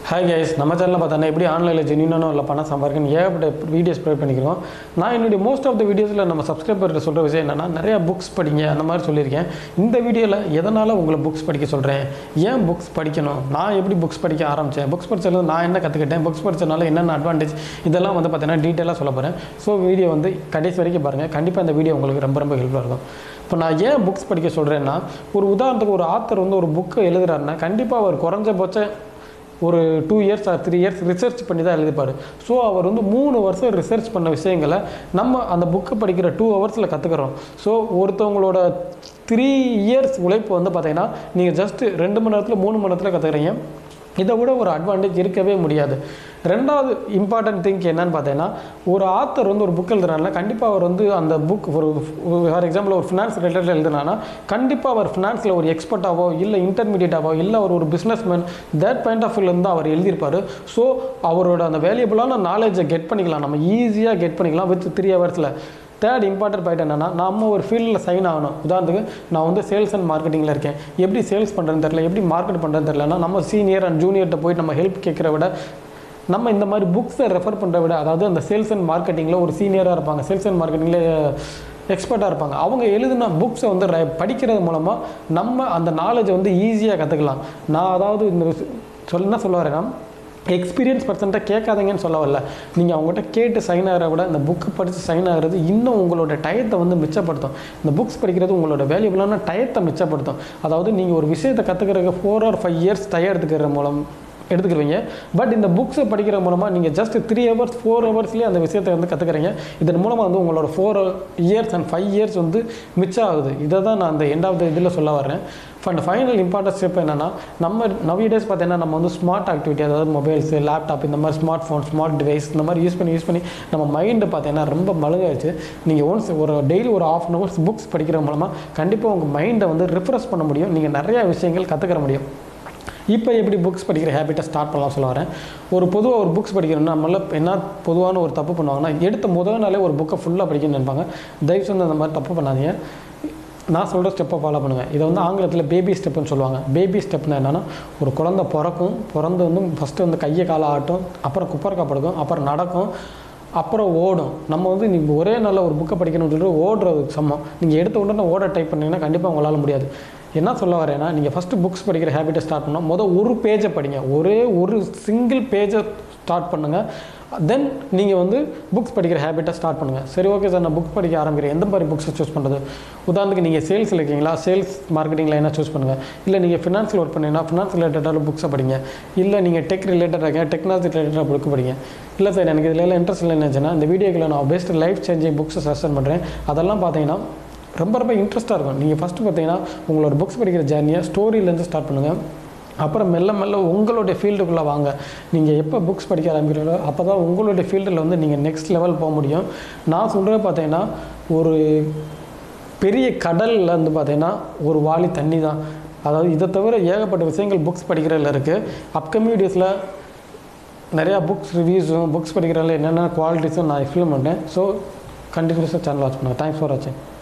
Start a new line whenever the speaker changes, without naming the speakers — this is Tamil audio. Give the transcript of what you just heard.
ஹாய் கைஸ் நம்ம சேனலில் பார்த்தோன்னா எப்படி ஆன்லைனில் ஜென்யூனானோ இல்லை பணம் சம்பாதிக்கணும் ஏகப்பட்ட வீடியோஸ் ப்ரே பண்ணிக்கிறோம் நான் என்னுடைய மோஸ்ட் ஆஃப் த வீடியோஸில் நம்ம சப்ஸ்கிரைபர் சொல்கிற விஷயம் என்னென்னா நிறையா புக்ஸ் படிங்க அந்த மாதிரி சொல்லியிருக்கேன் இந்த வீடியோவில் எதனால் உங்களை புக்ஸ் படிக்க சொல்கிறேன் ஏன் புக்ஸ் படிக்கணும் நான் எப்படி புக்ஸ் படிக்க ஆரம்பித்தேன் புக்ஸ் படிச்சதுல நான் என்ன கற்றுக்கிட்டேன் புக்ஸ் படித்தனால என்னென்ன அட்வான்டேஜ் இதெல்லாம் வந்து பார்த்தீங்கன்னா டீட்டெயிலாக சொல்ல போகிறேன் ஸோ வீடியோ வந்து கடைசி வரைக்கும் பாருங்கள் கண்டிப்பாக இந்த வீடியோ உங்களுக்கு ரொம்ப ரொம்ப ஹெல்ப்ஃபுல்லாக இருக்கும் இப்போ நான் ஏன் புக்ஸ் படிக்க சொல்கிறேன்னா ஒரு உதாரணத்துக்கு ஒரு ஆத்தர் வந்து ஒரு புக்கை எழுதுறாருன்னா கண்டிப்பாக அவர் குறைஞ்சபட்சம் ஒரு two years or three years research பண்ணி தான் எழுதிப்பார் ஸோ அவர் வந்து மூணு வருஷம் ரிசர்ச் பண்ண விஷயங்களை நம்ம அந்த புக்கை படிக்கிற டூ ஹவர்ஸில் கற்றுக்குறோம் ஸோ ஒருத்தவங்களோட த்ரீ இயர்ஸ் உழைப்பு வந்து பார்த்தீங்கன்னா நீங்கள் ஜஸ்ட்டு ரெண்டு மணி நேரத்தில் மூணு மணி நேரத்தில் கற்றுக்குறீங்க இதை விட ஒரு அட்வான்டேஜ் இருக்கவே முடியாது ரெண்டாவது இம்பார்ட்டன்ட் திங்க் என்னன்னு பார்த்தீங்கன்னா ஒரு ஆத்தர் வந்து ஒரு புக் எழுதுறாருல கண்டிப்பாக அவர் வந்து அந்த புக் ஒரு ஃபார் எக்ஸாம்பிள் ஒரு ஃபினான்ஸ் ரிலேட்டட் எழுதுனானா கண்டிப்பாக அவர் ஃபினான்ஸில் ஒரு எக்ஸ்பர்ட்டாவோ இல்லை இன்டர்மீடியட்டாவோ இல்லை அவர் ஒரு business man that point of வியூலேருந்து அவர் எழுதியிருப்பார் ஸோ அவரோட அந்த வேல்யூபிளான நாலேஜை கெட் பண்ணிக்கலாம் நம்ம ஈஸியாக கெட் பண்ணிக்கலாம் வித் த்ரீ ஹவர்ஸில் தேர்ட் இம்பார்ட்டன்ட் பாயிண்ட் என்னென்னா நம்ம ஒரு ஃபீல்டில் சைன் ஆகணும் உதாரணத்துக்கு நான் வந்து சேல்ஸ் அண்ட் மார்க்கெட்டிங்கில் இருக்கேன் எப்படி சேல்ஸ் பண்ணுறதுன்னு தெரில எப்படி மார்க்கெட் பண்ணுறதுன்னு தெரிலனா நம்ம சீனியர் அண்ட் ஜூனியர்கிட்ட போய் நம்ம ஹெல்ப் கேட்குற விட நம்ம இந்த மாதிரி புக்ஸை ரெஃபர் பண்ணுற விட அதாவது அந்த சேல்ஸ் அண்ட் மார்க்கெட்டிங்கில் ஒரு சீனியராக இருப்பாங்க சேல்ஸ் அண்ட் மார்க்கெட்டிங்கில் எக்ஸ்பர்ட்டாக இருப்பாங்க அவங்க எழுதின புக்ஸை வந்து ர- படிக்கிறது மூலமாக நம்ம அந்த நாலேஜை வந்து ஈஸியாக கற்றுக்கலாம் நான் அதாவது இந்த விஷ- சொல்ல என்ன சொல்ல வரேன்னா எக்ஸ்பீரியன்ஸ் பர்சன்ட்டை கேட்காதீங்கன்னு சொல்ல வரல நீங்கள் அவங்ககிட்ட கேட்டு சைன் ஆகிற விட இந்த புக்கு படித்து சைன் ஆகிறது இன்னும் உங்களோட டயத்தை வந்து மிச்சப்படுத்தும் இந்த புக்ஸ் படிக்கிறது உங்களோட வேல்யூபிளான டயத்தை மிச்சப்படுத்தும் அதாவது நீங்கள் ஒரு விஷயத்தை கற்றுக்கிறதுக்கு four or five years time எடுத்துக்கிற மூலம் எடுத்துக்கிருவீங்க பட் இந்த புக்ஸை படிக்கிற மூலமாக நீங்கள் ஜஸ்ட் த்ரீ ஹவர்ஸ் ஃபோர் ஹவர்ஸ்லேயே அந்த விஷயத்தை வந்து கற்றுக்குறீங்க இதன் மூலமாக வந்து உங்களோட four years and five years வந்து மிச்சம் ஆகுது இதை தான் நான் அந்த எண்ட் ஆஃப் த இதில் சொல்ல வரேன் அண்ட் ஃபைனல் இம்பார்ட்டன்ட் ஸ்டெப் என்னென்னா நம்ம நவீ டேஸ் பார்த்தீங்கன்னா நம்ம வந்து ஸ்மார்ட் ஆக்டிவிட்டி அதாவது மொபைல்ஸ் லேப்டாப் இந்த மாதிரி ஸ்மார்ட் ஃபோன் ஸ்மார்ட் டிவைஸ் இந்த மாதிரி யூஸ் பண்ணி யூஸ் பண்ணி நம்ம மைண்டு பார்த்தீங்கன்னா ரொம்ப மழுகாயிடுச்சு நீங்கள் ஒன்ஸ் ஒரு டெய்லி ஒரு ஆஃப் அன் ஹவர்ஸ் புக்ஸ் படிக்கிற மூலமாக கண்டிப்பாக உங்கள் மைண்டை வந்து ரிஃப்ரெஷ் பண்ண முடியும் நீங்கள் நிறையா விஷயங்கள் கற்றுக்கிற முடியும் இப்போ எப்படி புக்ஸ் படிக்கிற ஹேபிட்டை ஸ்டார்ட் பண்ணலாம் சொல்ல வரேன் ஒரு பொதுவாக ஒரு புக்ஸ் படிக்கிறோம்னா நம்மள என்ன பொதுவான ஒரு தப்பு பண்ணுவாங்கன்னா எடுத்த முதல் நாளே ஒரு புக்கை ஃபுல்லாக படிக்கணும்னு நினைப்பாங்க தயவு செஞ்சு அந்த மாதிரி தப்பு பண்ணாதீங்க நான் சொல்கிற ஸ்டெப்பை ஃபாலோ பண்ணுவேன் இதை வந்து ஆங்கிலத்தில் பேபி ஸ்டெப்புன்னு சொல்லுவாங்க பேபி ஸ்டெப்னா என்னென்னா ஒரு குழந்தை பிறக்கும் பிறந்து வந்து ஃபஸ்ட்டு வந்து கையை காலை ஆட்டும் அப்புறம் குப்பரக்கா படுக்கும் அப்புறம் நடக்கும் அப்புறம் ஓடும் நம்ம வந்து நீங்கள் ஒரே நல்ல ஒரு புக்கை படிக்கணும்னு சொல்லிட்டு ஓடுறதுக்கு சமம் நீங்கள் எடுத்த உடனே ஓட டைப் பண்ணீங்கன்னா கண்டிப்பாக உங்களால் முடியாது என்ன சொல்ல வரேன்னா நீங்கள் ஃபஸ்ட்டு புக்ஸ் படிக்கிற ஹேபிட்டை ஸ்டார்ட் பண்ணால் மொதல் ஒரு பேஜை படிங்க ஒரே ஒரு சிங்கிள் பேஜை ஸ்டார்ட் பண்ணுங்கள் தென் நீங்கள் வந்து புக்ஸ் படிக்கிற ஹேபிட்டை ஸ்டார்ட் பண்ணுங்கள் சரி ஓகே சார் நான் புக் படிக்க ஆரம்பிக்கிறேன் எந்த மாதிரி புக்ஸை சூஸ் பண்ணுறது உதாரணத்துக்கு நீங்கள் சேல்ஸில் இருக்கீங்களா சேல்ஸ் மார்க்கெட்டிங்கில் என்ன சூஸ் பண்ணுங்கள் இல்லை நீங்கள் ஃபினான்ஸில் ஒர்க் பண்ணீங்கன்னா ஃபினான்ஸ் ரிலேட்டடான புக்ஸை படிங்க இல்லை நீங்கள் டெக் ரிலேட்டடாக இருக்கீங்க டெக்னாலஜி ரிலேட்டடாக புக் படிங்க இல்லை சார் எனக்கு இதில் எல்லாம் இன்ட்ரெஸ்ட் இல்லை நினச்சேன்னா இந்த வீடியோக்கில் நான் பெஸ்ட் லைஃப் சேஞ்சிங் புக்ஸை சஜஷன் பண்ணுறேன் அதெல்லாம் பார்த்தீங்கன்னா ரொம்ப ரொம்ப இன்ட்ரெஸ்ட்டாக இருக்கும் நீங்கள் ஃபஸ்ட்டு பார்த்தீங்கன்னா உங்களோட புக்ஸ் படிக்கிற ஜேர்னியை ஸ்டோரியிலேருந்து ஸ்டார்ட் பண்ணுங்கள் அப்புறம் மெல்ல மெல்ல உங்களுடைய ஃபீல்டுக்குள்ளே வாங்க நீங்கள் எப்போ புக்ஸ் படிக்க ஆரம்பிக்கிறீங்களோ அப்போ தான் உங்களுடைய ஃபீல்டில் வந்து நீங்கள் நெக்ஸ்ட் லெவல் போக முடியும் நான் சொல்கிறது பார்த்தீங்கன்னா ஒரு பெரிய கடலில் வந்து பார்த்தீங்கன்னா ஒரு வாளி தண்ணி தான் அதாவது இதை தவிர ஏகப்பட்ட விஷயங்கள் புக்ஸ் படிக்கிறதுல இருக்குது அப்கமிங் வீடியோஸில் நிறையா புக்ஸ் ரிவ்யூஸும் புக்ஸ் படிக்கிறதுல என்னென்ன குவாலிட்டிஸும் நான் எக்ஸ்பிளைன் பண்ணுறேன் ஸோ கண்டினியூஸாக சேனல் வாட்ச் பண்ணுங்கள் தேங்க்ஸ் ஃபார் வாட்சிங்